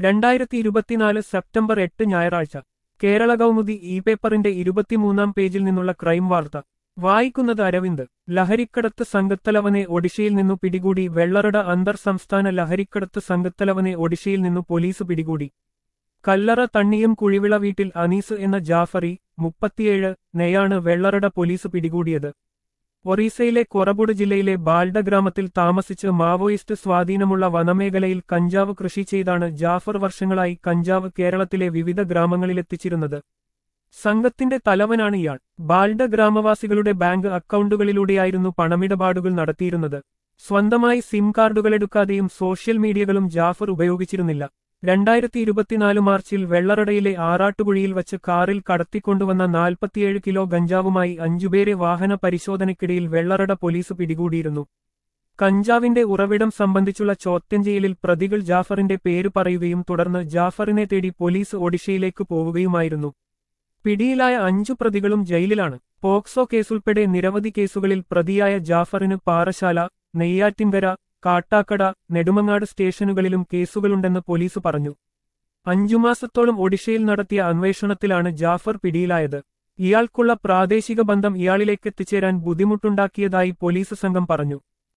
രണ്ടായിരത്തി ഇരുപത്തിനാല് സെപ്റ്റംബർ എട്ട് ഞായറാഴ്ച കേരള കൗമുദി ഇ പേപ്പറിന്റെ ഇരുപത്തിമൂന്നാം പേജിൽ നിന്നുള്ള ക്രൈം വാർത്ത വായിക്കുന്നത് അരവിന്ദ് ലഹരിക്കടത്ത് സംഘത്തലവനെ ഒഡീഷയിൽ നിന്നു പിടികൂടി വെള്ളറട അന്തർ സംസ്ഥാന ലഹരിക്കടത്ത് സംഘത്തലവനെ ഒഡീഷയിൽ നിന്നു പോലീസ് പിടികൂടി കല്ലറ തണ്ണിയും കുഴിവിള വീട്ടിൽ അനീസ് എന്ന ജാഫറി മുപ്പത്തിയേഴ് നെയാണ് വെള്ളറട പോലീസ് പിടികൂടിയത് ഒറീസയിലെ കൊറബുട് ജില്ലയിലെ ബാൽഡ ഗ്രാമത്തിൽ താമസിച്ച് മാവോയിസ്റ്റ് സ്വാധീനമുള്ള വനമേഖലയിൽ കഞ്ചാവ് കൃഷി ചെയ്താണ് ജാഫർ വർഷങ്ങളായി കഞ്ചാവ് കേരളത്തിലെ വിവിധ ഗ്രാമങ്ങളിലെത്തിച്ചിരുന്നത് സംഘത്തിന്റെ തലവനാണ് ഇയാൾ ബാൽഡ ഗ്രാമവാസികളുടെ ബാങ്ക് അക്കൗണ്ടുകളിലൂടെയായിരുന്നു പണമിടപാടുകൾ നടത്തിയിരുന്നത് സ്വന്തമായി സിം കാർഡുകളെടുക്കാതെയും സോഷ്യൽ മീഡിയകളും ജാഫർ ഉപയോഗിച്ചിരുന്നില്ല രണ്ടായിരത്തി ഇരുപത്തിനാല് മാർച്ചിൽ വെള്ളറടയിലെ ആറാട്ടുകുഴിയിൽ വച്ച് കാറിൽ കടത്തിക്കൊണ്ടുവന്ന നാൽപ്പത്തിയേഴ് കിലോ ഗഞ്ചാവുമായി അഞ്ചുപേരെ വാഹന പരിശോധനയ്ക്കിടയിൽ വെള്ളറട പോലീസ് പിടികൂടിയിരുന്നു കഞ്ചാവിന്റെ ഉറവിടം സംബന്ധിച്ചുള്ള ചോദ്യം ചെയ്യലിൽ പ്രതികൾ ജാഫറിന്റെ പേര് പറയുകയും തുടർന്ന് ജാഫറിനെ തേടി പോലീസ് ഒഡീഷയിലേക്ക് പോവുകയുമായിരുന്നു പിടിയിലായ അഞ്ചു പ്രതികളും ജയിലിലാണ് പോക്സോ കേസുൾപ്പെടെ നിരവധി കേസുകളിൽ പ്രതിയായ ജാഫറിന് പാറശാല നെയ്യാറ്റിൻകര കാട്ടാക്കട നെടുമങ്ങാട് സ്റ്റേഷനുകളിലും കേസുകളുണ്ടെന്ന് പോലീസ് പറഞ്ഞു അഞ്ചു മാസത്തോളം ഒഡീഷയിൽ നടത്തിയ അന്വേഷണത്തിലാണ് ജാഫർ പിടിയിലായത് ഇയാൾക്കുള്ള പ്രാദേശിക ബന്ധം ഇയാളിലേക്കെത്തിച്ചേരാൻ ബുദ്ധിമുട്ടുണ്ടാക്കിയതായി പോലീസ് സംഘം പറഞ്ഞു